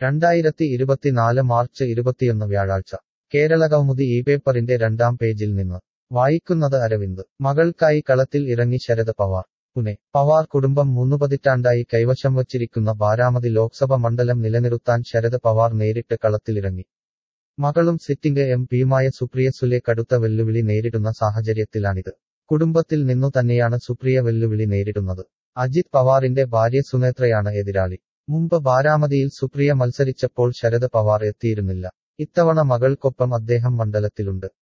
രണ്ടായിരത്തി ഇരുപത്തിനാല് മാർച്ച് ഇരുപത്തിയൊന്ന് വ്യാഴാഴ്ച കേരളകൗമുദി ഈ പേപ്പറിന്റെ രണ്ടാം പേജിൽ നിന്ന് വായിക്കുന്നത് അരവിന്ദ് മകൾക്കായി കളത്തിൽ ഇറങ്ങി ശരത് പവാർ പുനെ പവാർ കുടുംബം മൂന്നു പതിറ്റാണ്ടായി കൈവശം വച്ചിരിക്കുന്ന ബാരാമതി ലോക്സഭ മണ്ഡലം നിലനിർത്താൻ ശരത് പവാർ നേരിട്ട് കളത്തിലിറങ്ങി മകളും സിറ്റിംഗ് എം പിയുമായ സുപ്രിയ സുലെ കടുത്ത വെല്ലുവിളി നേരിടുന്ന സാഹചര്യത്തിലാണിത് കുടുംബത്തിൽ നിന്നു തന്നെയാണ് സുപ്രിയ വെല്ലുവിളി നേരിടുന്നത് അജിത് പവാറിന്റെ ഭാര്യ സുനേത്രയാണ് എതിരാളി മുമ്പ് ബാരാമതിയിൽ സുപ്രിയ മത്സരിച്ചപ്പോൾ ശരത് പവാർ എത്തിയിരുന്നില്ല ഇത്തവണ മകൾക്കൊപ്പം അദ്ദേഹം മണ്ഡലത്തിലുണ്ട്